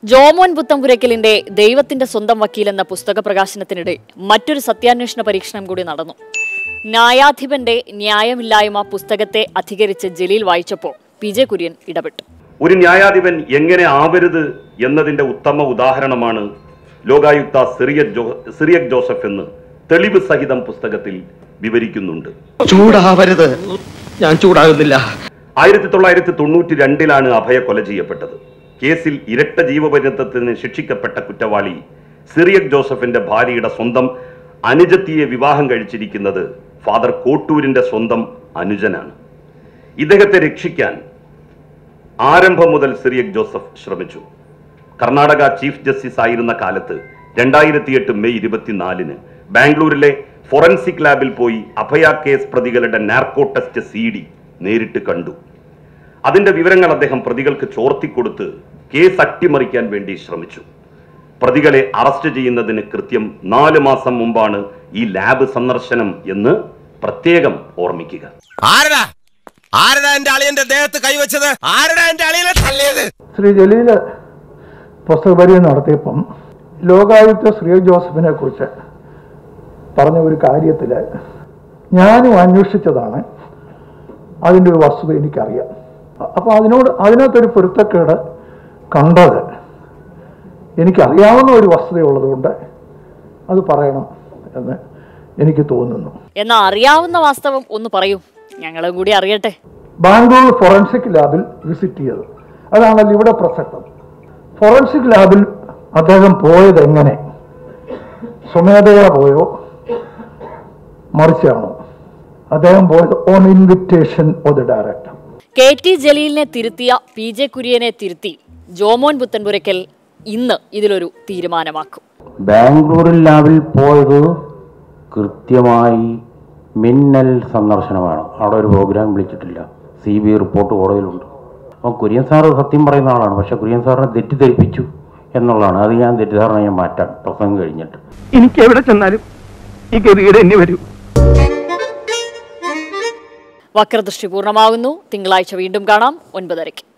ജോമോൻ പുത്തമ്പുരയ്ക്കലിന്റെ ദൈവത്തിന്റെ സ്വന്തം വക്കീൽ എന്ന പുസ്തക പ്രകാശനത്തിനിടെ മറ്റൊരു സത്യാന്വേഷണ പരീക്ഷണം കൂടി നടന്നു ന്യായാധിപന്റെ ന്യായമില്ലായ്മ പുസ്തകത്തെ അധികരിച്ച് ജലീൽ വായിച്ചപ്പോൾ പി ജെ കുര്യൻ ഇടപെട്ടു ഒരു ന്യായാധിപൻ എങ്ങനെ ആവരുത് എന്നതിന്റെ ഉത്തമ ഉദാഹരണമാണ് ലോകായുക്ത സിറിയക് ജോ സിറിയക് ജോസഫ് എന്ന് തെളിവ് സഹിതം പുസ്തകത്തിൽ വിവരിക്കുന്നുണ്ട് ചൂടാവരുത് ഞാൻ ചൂടാകുന്നില്ല ആയിരത്തി തൊള്ളായിരത്തി തൊണ്ണൂറ്റി രണ്ടിലാണ് അഭയ കൊല ചെയ്യപ്പെട്ടത് കേസിൽ ഇരട്ട ജീവപര്യന്തത്തിന് ശിക്ഷിക്കപ്പെട്ട കുറ്റവാളി സിറിയക് ജോസഫിന്റെ ഭാര്യയുടെ സ്വന്തം അനുജത്തിയെ വിവാഹം കഴിച്ചിരിക്കുന്നത് ഫാദർ കോട്ടൂരിന്റെ സ്വന്തം അനുജനാണ് ഇദ്ദേഹത്തെ രക്ഷിക്കാൻ ആരംഭം മുതൽ സിറിയക് ജോസഫ് ശ്രമിച്ചു കർണാടക ചീഫ് ജസ്റ്റിസ് ആയിരുന്ന കാലത്ത് രണ്ടായിരത്തി എട്ട് മെയ് ഇരുപത്തിനാലിന് ബാംഗ്ലൂരിലെ ഫോറൻസിക് ലാബിൽ പോയി അഭയ കേസ് പ്രതികളുടെ നാർക്കോ ടെസ്റ്റ് സി ഡി നേരിട്ട് കണ്ടു അതിന്റെ വിവരങ്ങൾ അദ്ദേഹം പ്രതികൾക്ക് ചോർത്തിക്കൊടുത്ത് കേസ് അട്ടിമറിക്കാൻ വേണ്ടി ശ്രമിച്ചു പ്രതികളെ അറസ്റ്റ് ചെയ്യുന്നതിന് കൃത്യം നാല് മാസം മുമ്പാണ് ഈ ലാബ് സന്ദർശനം എന്ന് പ്രത്യേകം ഓർമ്മിക്കുക ആരടാ ആരടാ എന്റെ അളിയന്റെ ദേഹത്ത് കൈവച്ചത് ആരടാ എന്റെ അളിയനെ തല്ലിയത് ശ്രീ ജലീല് പുസ്തകപരിചയം നടത്തിയപ്പം ലോകായുക്ത ശ്രീ ജോസഫിനെ കുറിച്ച് പറഞ്ഞ ഒരു കാര്യത്തിൽ ഞാനും അന്വേഷിച്ചതാണ് അതിൻ്റെ ഒരു വസ്തുത എനിക്കറിയാം അപ്പോൾ അതിനോട് അതിനകത്തൊരു പൊരുത്തക്കേട് കണ്ടത് എനിക്കറിയാവുന്ന ഒരു വസ്തുതയുള്ളതുകൊണ്ട് അത് പറയണം എന്ന് എനിക്ക് തോന്നുന്നു എന്നാ അറിയാവുന്ന വാസ്തവം ഒന്ന് പറയൂ ഞങ്ങളും കൂടി അറിയട്ടെ ബാംഗ്ലൂർ ഫോറൻസിക് ലാബിൽ വിസിറ്റ് ചെയ്തത് അതാണല്ലോ ഇവിടെ പ്രസക്തം ഫോറൻസിക് ലാബിൽ അദ്ദേഹം പോയത് എങ്ങനെ സ്വമേധയാ പോയോ മറിച്ചാണോ അദ്ദേഹം പോയത് on invitation of the director K T ജലീലിനെ തിരുത്തിയ പി ജെ കുര്യനെ തിരുത്തി ജോമോൻ പുത്തൻപുരയ്ക്കൽ ഇന്ന് ഇതിലൊരു തീരുമാനമാക്കും ബാംഗ്ലൂരിൽ ലാബിൽ പോയത് കൃത്യമായി മിന്നൽ സന്ദർശനമാണ് അവിടെ ഒരു പ്രോഗ്രാം വിളിച്ചിട്ടില്ല സി ബി റിപ്പോർട്ട് കോടതിയിലുണ്ട് അപ്പം കുര്യൻ സാറ് സത്യം പറയുന്ന ആളാണ് പക്ഷെ കുര്യൻ സാറിനെ തെറ്റിദ്ധരിപ്പിച്ചു എന്നുള്ളതാണ് അത് ഞാൻ തെറ്റിദ്ധാരണ ഞാൻ മാറ്റാം പ്രസംഗം കഴിഞ്ഞിട്ട് എനിക്ക് എവിടെ ചെന്നാലും ഈ ഗതികേട് എന്നെ വരൂ വക്രദൃഷ്ടി പൂർണ്ണമാകുന്നു തിങ്കളാഴ്ച വീണ്ടും കാണാം ഒൻപതരയ്ക്ക്